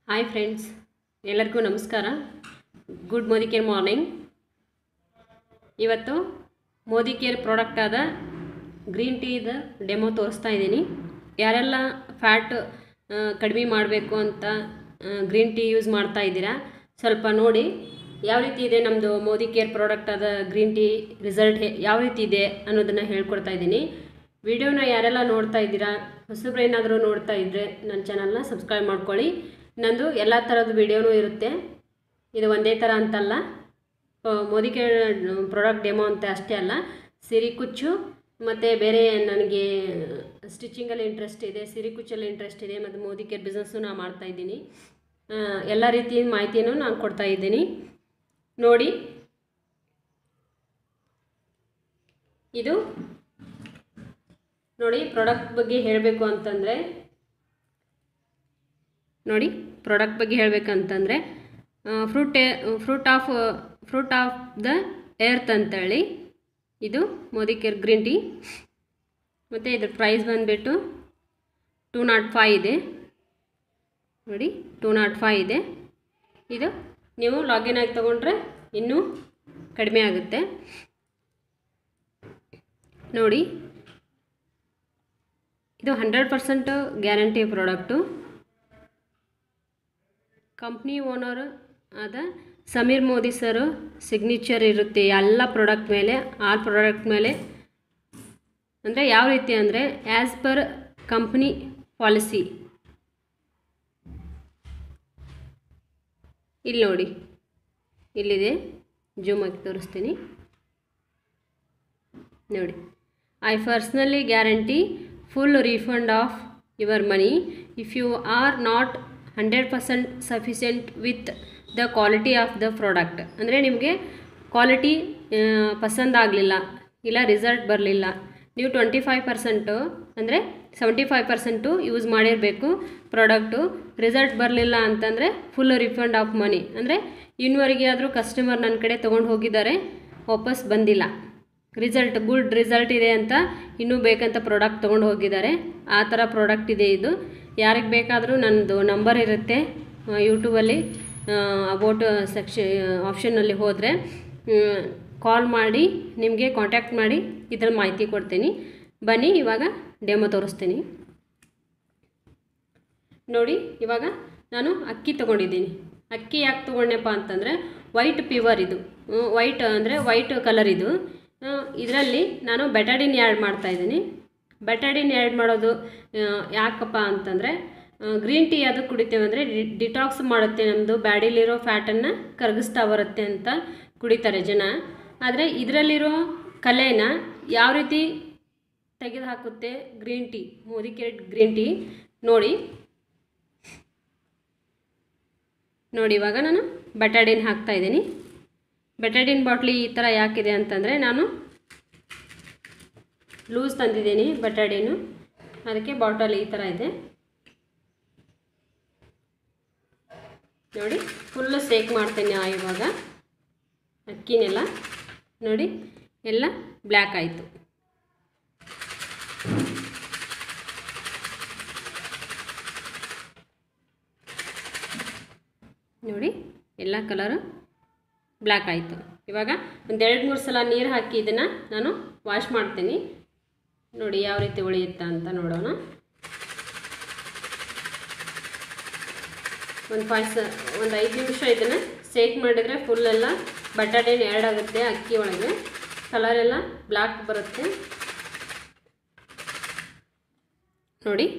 hi friends ಎಲ್ಲರಿಗೂ ನಮಸ್ಕಾರ good Modi care morning ಇವತ್ತು ಮೋದಿ ಕೇರ್ ಪ್ರಾಡಕ್ಟ್ ಆದ ಗ್ರೀನ್ ಟೀದ ಡೆಮೋ ತೋರಿಸ್ತಾ ಇದ್ದೀನಿ ಯಾರೆಲ್ಲ ಫ್ಯಾಟ್ ಕಡಿಮೆ ಮಾಡಬೇಕು ಅಂತ ಗ್ರೀನ್ ಟೀ ಯೂಸ್ ಮಾಡ್ತಾ ಇದ್ದೀರಾ ಸ್ವಲ್ಪ ನೋಡಿ ಯಾವ ರೀತಿ ಇದೆ ನಮ್ಮದು ಮೋದಿ ಕೇರ್ ಪ್ರಾಡಕ್ಟ್ ಆದ ಗ್ರೀನ್ ಟೀ ರಿಸಲ್ಟ್ ಯಾವ ರೀತಿ ಇದೆ ಅನ್ನೋದನ್ನು ಹೇಳ್ಕೊಡ್ತಾ ಇದ್ದೀನಿ ವಿಡಿಯೋನ ಯಾರೆಲ್ಲ ನೋಡ್ತಾ ಇದ್ದೀರಾ ಹೊಸಬ್ರು ಏನಾದರೂ ನೋಡ್ತಾ ಇದ್ದರೆ ನನ್ನ ಚಾನಲ್ನ ಸಬ್ಸ್ಕ್ರೈಬ್ ಮಾಡ್ಕೊಳ್ಳಿ ನಂದು ಎಲ್ಲ ಥರದ ವಿಡಿಯೋನೂ ಇರುತ್ತೆ ಇದು ಒಂದೇ ಥರ ಅಂತಲ್ಲ ಆ, ಮೋದಿ ಕೇರ್ ಪ್ರಾಡಕ್ಟ್ ಡೆಮೋ ಅಂತ ಅಷ್ಟೇ ಅಲ್ಲ ಸಿರಿ ಕುಚ್ಚು ಮತ್ತು ಬೇರೆ ನನಗೆ ಸ್ಟಿಚಿಂಗಲ್ಲಿ ಇಂಟ್ರೆಸ್ಟ್ ಇದೆ ಸಿರಿ ಕುಚ್ಚಲ್ಲಿ ಇಂಟ್ರೆಸ್ಟ್ ಇದೆ ಮತ್ತು ಮೋದಿ ಕೇರ್ ಬಿಸ್ನೆಸ್ಸು ನಾನು ಮಾಡ್ತಾ ಇದ್ದೀನಿ ಆ, ಎಲ್ಲ ರೀತಿಯ ಮಾಹಿತಿಯನ್ನು ನಾನು ಕೊಡ್ತಾ ಇದ್ದೀನಿ ನೋಡಿ ಇದು ನೋಡಿ ಪ್ರಾಡಕ್ಟ್ ಬಗ್ಗೆ ಹೇಳಬೇಕು ಅಂತಂದರೆ ನೋಡಿ ಪ್ರಾಡಕ್ಟ್ ಬಗ್ಗೆ ಹೇಳಬೇಕಂತಂದರೆ fruit fruit of fruit of the earth ಅಂತೇಳಿ ಇದು ಮೋದಿ ಕೇರ್ ಗ್ರೀನ್ ಟೀ ಮತ್ತು ಇದ್ರ ಪ್ರೈಸ್ ಬಂದುಬಿಟ್ಟು ಟೂ ನಾಟ್ ಫೈ ಇದೆ ನೋಡಿ ಟೂ ನಾಟ್ ಫೈ ಇದೆ ಇದು ನೀವು ಲಾಗಿನ್ ಆಗಿ ತೊಗೊಂಡ್ರೆ ಇನ್ನೂ ಕಡಿಮೆ ಆಗುತ್ತೆ ನೋಡಿ ಇದು hundred percent guarantee product company owner ಆದ ಸಮೀರ್ ಮೋದಿ ಸರು ಸಿಗ್ನೇಚರ್ ಇರುತ್ತೆ ಎಲ್ಲ ಪ್ರಾಡಕ್ಟ್ ಮೇಲೆ ಆಲ್ ಪ್ರಾಡಕ್ಟ್ ಮೇಲೆ ಅಂದರೆ ಯಾವ ರೀತಿ ಅಂದರೆ ಆ್ಯಸ್ ಪರ್ ಕಂಪ್ನಿ ಪಾಲಿಸಿ ಇಲ್ಲಿ ನೋಡಿ ಇಲ್ಲಿದೆ ಜೂಮ್ ಆಗಿ ತೋರಿಸ್ತೀನಿ ನೋಡಿ I personally guarantee full refund of your money if you are not hundred percent sufficient with the quality of the product ಅಂದರೆ ನಿಮಗೆ ಕ್ವಾಲಿಟಿ ಪಸಂದ್ ಆಗಲಿಲ್ಲ ಇಲ್ಲ ರಿಸಲ್ಟ್ ಬರಲಿಲ್ಲ ನೀವು ಟ್ವೆಂಟಿ ಫೈವ್ ಪರ್ಸೆಂಟು ಅಂದರೆ ಸೆವೆಂಟಿ ಫೈವ್ ಪರ್ಸೆಂಟು ಯೂಸ್ ಮಾಡಿರಬೇಕು ಪ್ರಾಡಕ್ಟು ರಿಸಲ್ಟ್ ಬರಲಿಲ್ಲ ಅಂತಂದರೆ ಫುಲ್ ರಿಫಂಡ್ ಆಫ್ ಮನಿ ಅಂದರೆ ಇನ್ನುವರೆಗೆ ಆದರೂ ಕಸ್ಟಮರ್ ನನ್ನ ಕಡೆ ತೊಗೊಂಡು ಹೋಗಿದ್ದಾರೆ ವಾಪಸ್ ಬಂದಿಲ್ಲ ರಿಸಲ್ಟ್ ಗುಡ್ ರಿಸಲ್ಟ್ ಇದೆ ಅಂತ ಇನ್ನೂ ಬೇಕಂತ ಪ್ರಾಡಕ್ಟ್ ತೊಗೊಂಡು ಹೋಗಿದ್ದಾರೆ ಆ ಥರ ಪ್ರಾಡಕ್ಟ್ ಇದೆ ಇದು ಯಾರಿಗೆ ಬೇಕಾದರೂ ನನ್ನದು ನಂಬರ್ ಇರುತ್ತೆ ಯೂಟ್ಯೂಬಲ್ಲಿ ಅಬೌಟ್ ಸೆಕ್ಷ ಆಪ್ಷನ್ನಲ್ಲಿ ಹೋದರೆ ಕಾಲ್ ಮಾಡಿ ನಿಮಗೆ ಕಾಂಟ್ಯಾಕ್ಟ್ ಮಾಡಿ ಇದ್ರ ಮಾಹಿತಿ ಕೊಡ್ತೀನಿ ಬನ್ನಿ ಇವಾಗ ಡೆಮೋ ತೋರಿಸ್ತೀನಿ ನೋಡಿ ಇವಾಗ ನಾನು ಅಕ್ಕಿ ತೊಗೊಂಡಿದ್ದೀನಿ ಅಕ್ಕಿ ಯಾಕೆ ತೊಗೊಂಡೆಪ್ಪ ಅಂತಂದರೆ ವೈಟ್ ಪ್ಯೂವರ್ ಇದು ವೈಟ್ ಅಂದರೆ ವೈಟ್ ಕಲರ್ ಇದು ಇದರಲ್ಲಿ ನಾನು ಬೆಟಾಡಿನ್ ಆ್ಯಡ್ ಮಾಡ್ತಾ ಇದ್ದೀನಿ ಬೆಟಾಡಿನ್ ಆ್ಯಡ್ ಮಾಡೋದು ಆ, ಯಾಕಪ್ಪ ಅಂತಂದರೆ ಗ್ರೀನ್ ಟೀ ಅದು ಕುಡಿತೇವೆ ಅಂದರೆ ಡಿಟಾಕ್ಸ್ ಮಾಡುತ್ತೆ ನಮ್ಮದು ಬ್ಯಾಡಿಲಿರೋ ಫ್ಯಾಟನ್ನು ಕರಗಿಸ್ತಾ ಬರುತ್ತೆ ಅಂತ ಕುಡಿತಾರೆ ಜನ ಆದರೆ ಇದರಲ್ಲಿರೋ ಕಲೆನ ಯಾವ ರೀತಿ ತೆಗೆದು ಹಾಕುತ್ತೆ green tea Modi care green tea ನೋಡಿ ನೋಡಿ ಇವಾಗ ನಾನು ಬೆಟಾಡಿನ್ ಹಾಕ್ತಾ ಇದ್ದೀನಿ ಬೆಟಾಡಿನ್ ಬಾಟ್ಲಿ ಈ ಥರ ಯಾಕಿದೆ ಅಂತಂದರೆ ನಾನು ಲೂಸ್ ತಂದಿದ್ದೀನಿ ಬಟಾಡಿನು ಅದಕ್ಕೆ ಬಾಟಲ್ ಈ ಥರ ಇದೆ ನೋಡಿ ಫುಲ್ಲು ಸೇಕ್ ಮಾಡ್ತೇನೆ ನಾ ಇವಾಗ ಅಕ್ಕಿನೆಲ್ಲ ನೋಡಿ ಎಲ್ಲ ಬ್ಲ್ಯಾಕ್ ಆಯಿತು ನೋಡಿ ಎಲ್ಲ ಕಲರು ಬ್ಲ್ಯಾಕ್ ಆಯಿತು ಇವಾಗ ಒಂದು ಎರಡು ಮೂರು ಸಲ ನೀರು ಹಾಕಿ ಇದನ್ನು ನಾನು ವಾಶ್ ಮಾಡ್ತೀನಿ ನೋಡಿ ಯಾವ ರೀತಿ ಉಳಿಯುತ್ತಾ ಅಂತ ನೋಡೋಣ ಒಂದು ಫೈವ್ ಸ ಒಂದು ಐದು ನಿಮಿಷ ಇದನ್ನು ಸೇಕ್ ಮಾಡಿದರೆ ಫುಲ್ಲೆಲ್ಲ ಬಟಾಟೆನ ಆ್ಯಡ್ ಆಗುತ್ತೆ ಅಕ್ಕಿ ಒಳಗೆ ಕಲರೆಲ್ಲ ಬ್ಲ್ಯಾಕ್ ಬರುತ್ತೆ ನೋಡಿ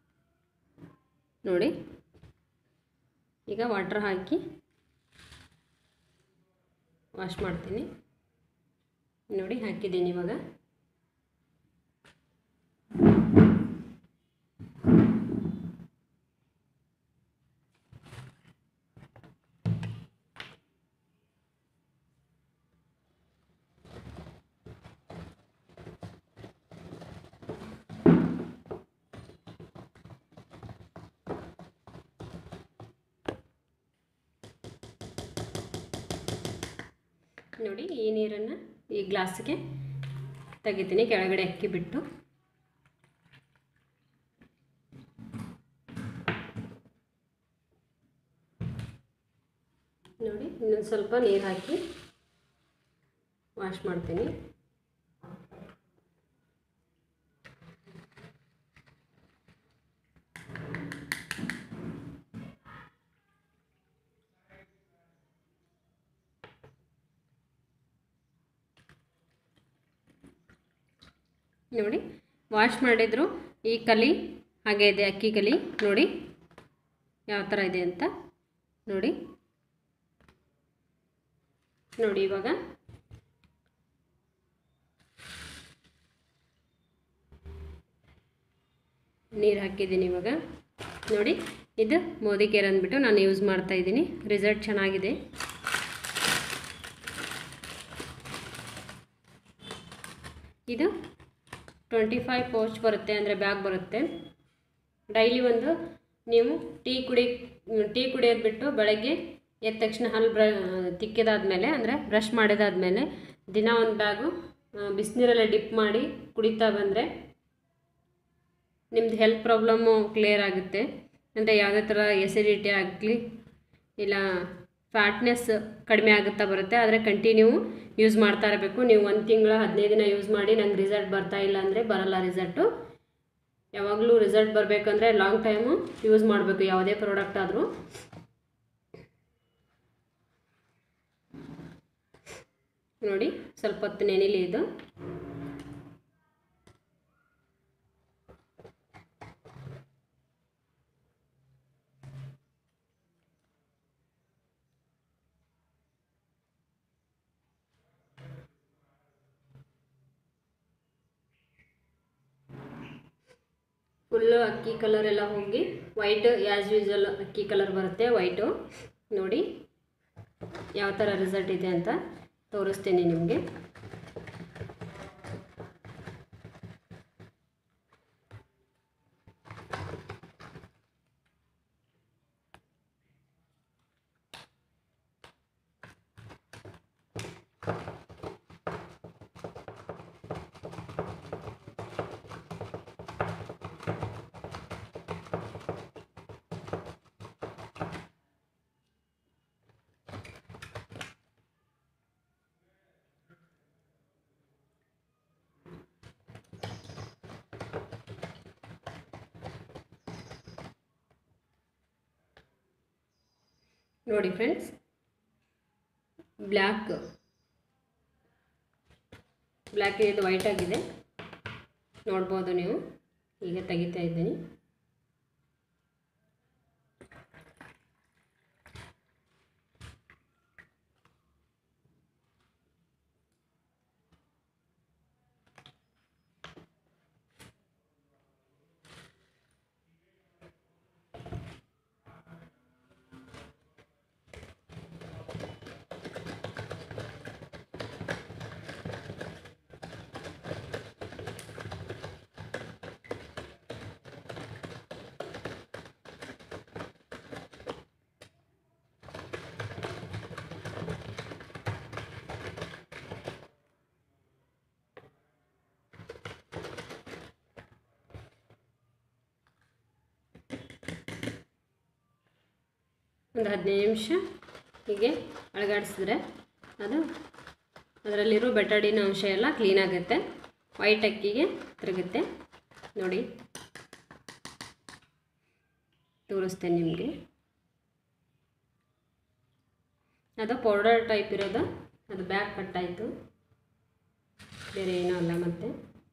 ನೋಡಿ ಈಗ ವಾಟ್ರ್ ಹಾಕಿ ವಾಶ್ ಮಾಡ್ತೀನಿ ನೋಡಿ ಹಾಕಿದ್ದೀನಿ ಇವಾಗ ನೋಡಿ ಈ ನೀರನ್ನು ಈ ಗ್ಲಾಸಿಗೆ ತೆಗಿತೀನಿ ಕೆಳಗಡೆ ಅಕ್ಕಿ ಬಿಟ್ಟು ಇನ್ನೊಂದು ಸ್ವಲ್ಪ ನೀರು ಹಾಕಿ ವಾಶ್ ಮಾಡ್ತೀನಿ ನೋಡಿ ವಾಶ್ ಮಾಡಿದ್ರು ಈ ಕಲಿ ಹಾಗೆ ಇದೆ ಅಕ್ಕಿ ಕಲಿ ನೋಡಿ ಯಾವ ಥರ ಇದೆ ಅಂತ ನೋಡಿ ನೋಡಿ ಇವಾಗ ನೀರು ಹಾಕಿದ್ದೀನಿ ಇವಾಗ ನೋಡಿ ಇದು ಮೋದಿ ಕೇರ್ ಅಂದ್ಬಿಟ್ಟು ನಾನು ಯೂಸ್ ಮಾಡ್ತಾ ಇದ್ದೀನಿ ರಿಸಲ್ಟ್ ಚೆನ್ನಾಗಿದೆ ಇದು ಟ್ವೆಂಟಿ ಫೈವ್ ಪೋಸ್ಟ್ ಬರುತ್ತೆ ಅಂದರೆ ಬ್ಯಾಗ್ ಬರುತ್ತೆ ಡೈಲಿ ಒಂದು ನೀವು ಟೀ ಕುಡಿ ಟೀ ಕುಡಿಯೋದು ಬಿಟ್ಟು ಬೆಳಗ್ಗೆ ಎದ್ದ ತಕ್ಷಣ ಹಲ್ಲು ಬ್ರ ತಿಕ್ಕಿದಾದ್ಮೇಲೆ ಅಂದರೆ ಬ್ರಷ್ ಮಾಡಿದಾದ್ಮೇಲೆ ದಿನ ಒಂದು ಬ್ಯಾಗು ಬಿಸಿನೀರಲ್ಲೇ ಡಿಪ್ ಮಾಡಿ ಕುಡಿತಾ ಬಂದರೆ ನಿಮ್ದು ಹೆಲ್ತ್ ಪ್ರಾಬ್ಲಮ್ಮು ಕ್ಲಿಯರ್ ಆಗುತ್ತೆ ಅಂದರೆ ಯಾವುದೇ ಥರ ಎಸಿಡಿಟಿ ಆಗಲಿ ಇಲ್ಲ ಫ್ಯಾಟ್ನೆಸ್ ಕಡಿಮೆ ಆಗುತ್ತಾ ಬರುತ್ತೆ ಆದರೆ ಕಂಟಿನ್ಯೂ ಯೂಸ್ ಮಾಡ್ತಾ ಇರಬೇಕು ನೀವು ಒಂದು ತಿಂಗಳ ಹದಿನೈದು ದಿನ ಯೂಸ್ ಮಾಡಿ ನಂಗೆ ರಿಸಲ್ಟ್ ಬರ್ತಾ ಇಲ್ಲ ಅಂದರೆ ಬರಲ್ಲ ರಿಸಲ್ಟು ಯಾವಾಗಲೂ ರಿಸಲ್ಟ್ ಬರಬೇಕಂದ್ರೆ ಲಾಂಗ್ ಟೈಮು ಯೂಸ್ ಮಾಡಬೇಕು ಯಾವುದೇ ಪ್ರಾಡಕ್ಟ್ ಆದರೂ ನೋಡಿ ಸ್ವಲ್ಪ ಹೊತ್ತು ನೆನಿಲಿ ಇದು ಫುಲ್ಲು ಅಕ್ಕಿ ಕಲರ್ ಎಲ್ಲ ಹೋಗಿ ವೈಟ್ ಆ್ಯಸ್ ಯೂಸಲ್ ಅಕ್ಕಿ ಕಲರ್ ಬರುತ್ತೆ ವೈಟು ನೋಡಿ ಯಾವ ಥರ ರಿಸಲ್ಟ್ ಇದೆ ಅಂತ ತೋರಿಸ್ತೀನಿ ನಿಮಗೆ ನೋಡಿ ಫ್ರೆಂಡ್ಸ್ ಬ್ಲ್ಯಾಕ್ ಬ್ಲ್ಯಾಕ್ ಇದು ವೈಟ್ ಆಗಿದೆ ನೋಡ್ಬೋದು ನೀವು ಈಗ ತೆಗಿತಾ ಇದ್ದೀನಿ ಒಂದು ಹದಿನೈದು ನಿಮಿಷ ಹೀಗೆ ಅಳಗಾಡಿಸಿದ್ರೆ ಅದು ಅದರಲ್ಲಿರೋ ಬೆಟಾಡಿನ ಅಂಶ ಎಲ್ಲ ಕ್ಲೀನ್ ಆಗುತ್ತೆ ವೈಟ್ ಅಕ್ಕಿಗೆ ತಿರುಗುತ್ತೆ ನೋಡಿ ತೋರಿಸ್ತೇನೆ ನಿಮಗೆ ಅದು ಪೌಡರ್ ಟೈಪ್ ಇರೋದು ಅದು ಬ್ಯಾಗ್ ಕಟ್ಟಾಯಿತು ಬೇರೆ ಏನೂ ಅಲ್ಲ ಮತ್ತೆ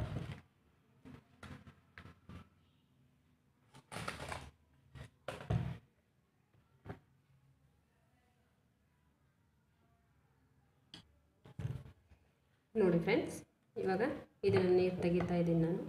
ನೋಡಿ ಫ್ರೆಂಡ್ಸ್ ಇವಾಗ ಇದನ್ನು ನೀರು ತೆಗಿತಾ ಇದ್ದೀನಿ ನಾನು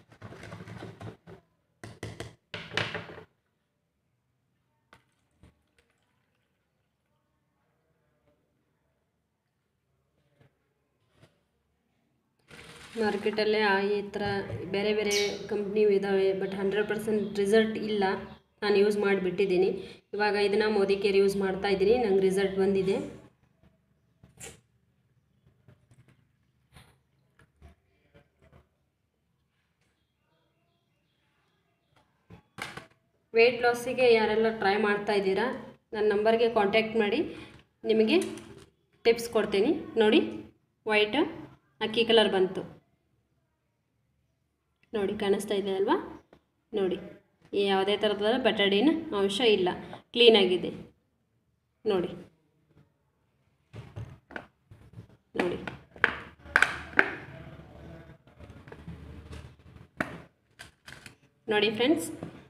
ಮಾರ್ಕೆಟಲ್ಲೇ ಆ ಈ ಥರ ಬೇರೆ ಬೇರೆ ಕಂಪ್ನಿವು ಇದ್ದಾವೆ ಬಟ್ ಹಂಡ್ರೆಡ್ ಪರ್ಸೆಂಟ್ ರಿಸಲ್ಟ್ ಇಲ್ಲ ನಾನು ಯೂಸ್ ಮಾಡಿಬಿಟ್ಟಿದ್ದೀನಿ ಇವಾಗ ಇದನ್ನು ಮೋದಿ ಕೇರ್ ಯೂಸ್ ಮಾಡ್ತಾ ಇದ್ದೀನಿ ನಂಗೆ ರಿಸಲ್ಟ್ ಬಂದಿದೆ ವೆಯ್ಟ್ ಲಾಸಿಗೆ ಯಾರೆಲ್ಲ ಟ್ರೈ ಮಾಡ್ತಾ ಇದ್ದೀರಾ ನನ್ನ ನಂಬರ್ಗೆ ಕಾಂಟ್ಯಾಕ್ಟ್ ಮಾಡಿ ನಿಮಗೆ ಟಿಪ್ಸ್ ಕೊಡ್ತೀನಿ ನೋಡಿ ವೈಟ್ ಅಕ್ಕಿ ಕಲರ್ ಬಂತು ನೋಡಿ ಕಾಣಿಸ್ತಾ ಇದೆ ಅಲ್ವಾ ನೋಡಿ ಯಾವುದೇ ಥರದ ಬಟಾಡಿನ ಅಂಶ ಇಲ್ಲ ಕ್ಲೀನಾಗಿದೆ ನೋಡಿ ನೋಡಿ ನೋಡಿ ಫ್ರೆಂಡ್ಸ್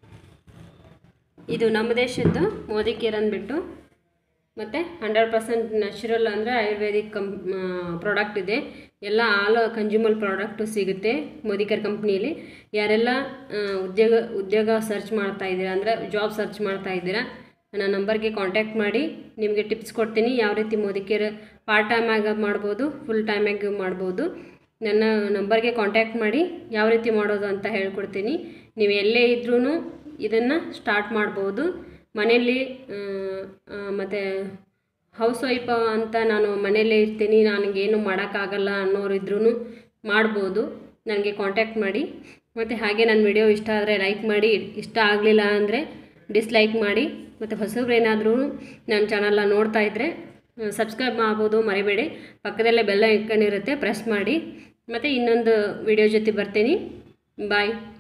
ಇದು ನಮ್ಮ ದೇಶದ್ದು ಮೋದಿ ಕೇರ್ ಅಂದ್ಬಿಟ್ಟು ಮತ್ತು ಹಂಡ್ರೆಡ್ ಪರ್ಸೆಂಟ್ ನ್ಯಾಚುರಲ್ ಅಂದರೆ ಆಯುರ್ವೇದಿಕ್ ಕಂ ಪ್ರಾಡಕ್ಟ್ ಇದೆ ಎಲ್ಲ ಆಲ್ ಕನ್ಸ್ಯೂಮರ್ ಪ್ರಾಡಕ್ಟು ಸಿಗುತ್ತೆ ಮೋದಿಕರ್ ಕಂಪ್ನಿಯಲ್ಲಿ ಯಾರೆಲ್ಲ ಆ, ಉದ್ಯೋಗ ಉದ್ಯೋಗ ಸರ್ಚ್ ಮಾಡ್ತಾ ಇದ್ದೀರಾ ಅಂದರೆ ಜಾಬ್ ಸರ್ಚ್ ಮಾಡ್ತಾ ಇದ್ದೀರಾ ನನ್ನ ನಂಬರ್ಗೆ ಕಾಂಟ್ಯಾಕ್ಟ್ ಮಾಡಿ ನಿಮಗೆ ಟಿಪ್ಸ್ ಕೊಡ್ತೀನಿ ಯಾವ ರೀತಿ ಮೋದಿಕೇರ್ ಪಾರ್ಟ್ ಟೈಮ್ ಆಗಿ ಮಾಡ್ಬೋದು ಫುಲ್ ಟೈಮ್ ಆಗಿ ಮಾಡ್ಬೋದು ನನ್ನ ನಂಬರ್ಗೆ ಕಾಂಟ್ಯಾಕ್ಟ್ ಮಾಡಿ ಯಾವ ರೀತಿ ಮಾಡೋದು ಅಂತ ಹೇಳ್ಕೊಡ್ತೀನಿ ನೀವು ಎಲ್ಲೇ ಇದ್ರೂ ಇದನ್ನು ಸ್ಟಾರ್ಟ್ ಮಾಡ್ಬೋದು ಮನೆಯಲ್ಲಿ ಮತ್ತು ಹೌಸ್ ವೈಫ್ ಅಂತ ನಾನು ಮನೆಯಲ್ಲೇ ಇರ್ತೀನಿ ನನಗೇನು ಮಾಡೋಕ್ಕಾಗಲ್ಲ ಅನ್ನೋರು ಇದ್ರೂ ಮಾಡ್ಬೋದು ನನಗೆ ಕಾಂಟ್ಯಾಕ್ಟ್ ಮಾಡಿ ಮತ್ತು ಹಾಗೆ ನನ್ನ ವಿಡಿಯೋ ಇಷ್ಟ ಆದರೆ ಲೈಕ್ ಮಾಡಿ ಇಷ್ಟ ಆಗಲಿಲ್ಲ ಅಂದರೆ ಡಿಸ್ಲೈಕ್ ಮಾಡಿ ಮತ್ತು ಹೊಸಬ್ರೇನಾದ್ರೂ ನನ್ನ ಚಾನಲ್ನ ನೋಡ್ತಾ ಇದ್ದರೆ ಸಬ್ಸ್ಕ್ರೈಬ್ ಮಾಡ್ಬೋದು ಮರಿಬೇಡಿ ಪಕ್ಕದಲ್ಲೇ ಬೆಲ್ಲ ಇಟ್ಕೊಂಡಿರುತ್ತೆ ಪ್ರೆಸ್ ಮಾಡಿ ಮತ್ತು ಇನ್ನೊಂದು ವಿಡಿಯೋ ಜೊತೆ ಬರ್ತೀನಿ ಬಾಯ್